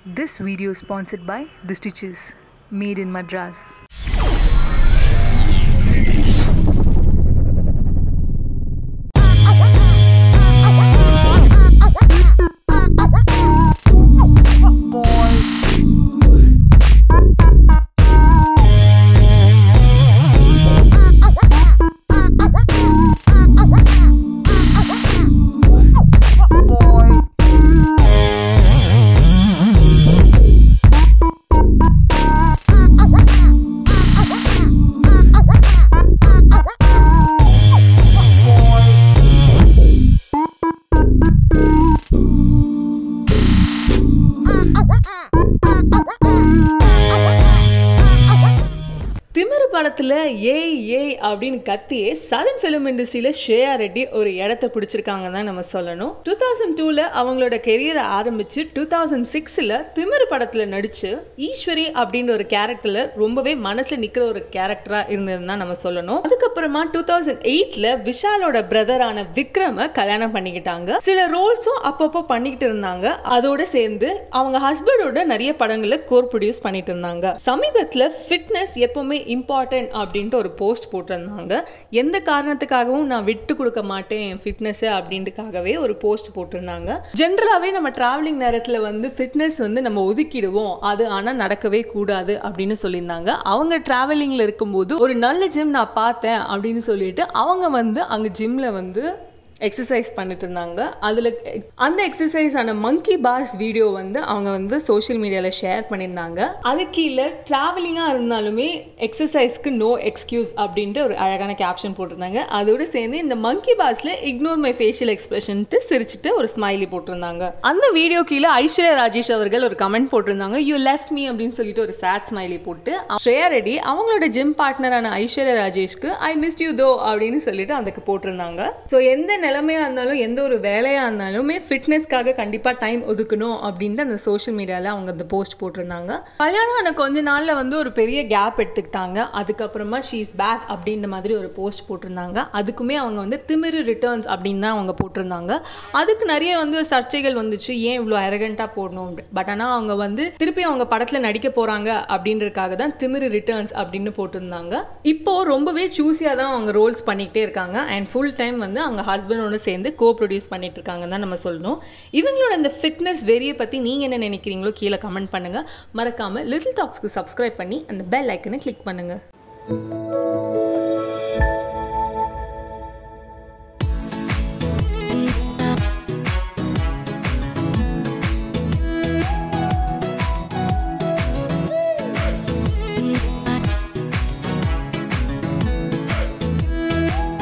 This video is sponsored by The Stitches, made in Madras. திமிரு படத்தில் ஏய் ஏய் அப்படின்னு கத்தியே சதன் ஃபிலிம் இண்டஸ்ட்ரியில் ஷேயா ரெட்டி ஒரு இடத்த பிடிச்சிருக்காங்க தான் நம்ம சொல்லணும் டூ தௌசண்ட் டூவில் அவங்களோட கெரியரை ஆரம்பித்து டூ தௌசண்ட் சிக்ஸில் திமிரு படத்தில் நடித்து ஈஸ்வரி அப்படின்ற ஒரு கேரக்டரில் ரொம்பவே மனசில் நிற்கிற ஒரு கேரக்டராக இருந்ததுன்னு தான் நம்ம சொல்லணும் அதுக்கப்புறமா டூ தௌசண்ட் எயிட்டில் விஷாலோட பிரதரான விக்ரம கல்யாணம் பண்ணிக்கிட்டாங்க சில ரோல்ஸும் அப்பப்போ பண்ணிக்கிட்டு இருந்தாங்க அதோட சேர்ந்து அவங்க ஹஸ்பண்டோட நிறைய படங்களை கோர் ப்ரொடியூஸ் பண்ணிட்டு இருந்தாங்க சமீபத்தில் ஃபிட்னஸ் எப்பவுமே இம்பார்ட்டன்ட் அப்படின்ட்டு ஒரு போஸ்ட் போட்டிருந்தாங்க எந்த காரணத்துக்காகவும் நான் விட்டு கொடுக்க மாட்டேன் என் ஃபிட்னஸை அப்படின்ட்டுக்காகவே ஒரு போஸ்ட் போட்டிருந்தாங்க ஜென்ரலாகவே நம்ம டிராவலிங் நேரத்தில் வந்து ஃபிட்னஸ் வந்து நம்ம ஒதுக்கிடுவோம் அது ஆனால் நடக்கவே கூடாது அப்படின்னு சொல்லியிருந்தாங்க அவங்க டிராவலிங்கில் இருக்கும்போது ஒரு நல்ல ஜிம் நான் பார்த்தேன் அப்படின்னு சொல்லிட்டு அவங்க வந்து அங்கே ஜிம்மில் வந்து எக்ஸசைஸ் பண்ணிட்டு இருந்தாங்க அதில் அந்த எக்ஸசைஸ் ஆன மங்கி பார்ஸ் வீடியோ வந்து அவங்க வந்து சோஷியல் மீடியாவில் ஷேர் பண்ணியிருந்தாங்க அது கீழே ட்ராவலிங்காக இருந்தாலுமே எக்ஸசைஸ்க்கு நோ எக்ஸ்கியூஸ் அப்படின்ட்டு ஒரு அழகான கேப்ஷன் போட்டிருந்தாங்க அதோடு சேர்ந்து இந்த மங்கி பார்ஸில் இக்னோர் மை ஃபேஷியல் எக்ஸ்பிரஷன்ட்டு சிரிச்சிட்டு ஒரு ஸ்மைலி போட்டிருந்தாங்க அந்த வீடியோ கீழே ஐஸ்வர்யா ராஜேஷ் அவர்கள் ஒரு கமெண்ட் போட்டிருந்தாங்க யூ லெஃப்ட் மீ அப்படின்னு சொல்லிட்டு ஒரு சேட் ஸ்மைலி போட்டு ஸ்ரேயா ரெட்டி அவங்களோட ஜிம் பார்ட்னரான ஐஸ்வர்யா ராஜேஷ்க்கு ஐ மிஸ்ட் யூ தோ அப்படின்னு சொல்லிட்டு அதுக்கு போட்டிருந்தாங்க ஸோ எந்த நிலைமையாக இருந்தாலும் எந்த ஒரு வேலையாக இருந்தாலுமே ஃபிட்னஸ்க்காக கண்டிப்பாக டைம் ஒதுக்கணும் அப்படின்ட்டு அந்த சோஷியல் மீடியாவில் அவங்க அந்த போஸ்ட் போட்டிருந்தாங்க கல்யாணம் ஆன கொஞ்ச நாளில் வந்து ஒரு பெரிய கேப் எடுத்துக்கிட்டாங்க அதுக்கப்புறமா ஷீ இஸ் பேக் அப்படின்ற மாதிரி ஒரு போஸ்ட் போட்டிருந்தாங்க அதுக்குமே அவங்க வந்து திமிரு ரிட்டர்ன்ஸ் அப்படின்னு தான் அவங்க போட்டிருந்தாங்க அதுக்கு நிறைய வந்து சர்ச்சைகள் வந்துச்சு ஏன் இவ்வளோ அரகண்ட்டாக போடணும் பட் ஆனால் அவங்க வந்து திருப்பி அவங்க படத்தில் நடிக்க போகிறாங்க அப்படின்றதுக்காக தான் திமிரு ரிட்டர்ன்ஸ் அப்படின்னு போட்டிருந்தாங்க இப்போ ரொம்பவே சூஸியாக தான் அவங்க ரோல்ஸ் பண்ணிக்கிட்டே இருக்காங்க அண்ட் ஃபுல் டைம் வந்து அவங்க ஹஸ்பண்டோட சேர்ந்து கோ ப்ரொடியூஸ் பண்ணிட்டு இருக்காங்க தான் நம்ம சொல்லணும் இவங்களோட இந்த ஃபிட்னஸ் வெறியை பற்றி நீங்கள் என்ன நினைக்கிறீங்களோ கீழே கமெண்ட் பண்ணுங்கள் மறக்காமல் லிட்டில் டாக்ஸ்க்கு சப்ஸ்கிரைப் பண்ணி அந்த பெல் ஐக்கனை கிளிக் பண்ணுங்கள்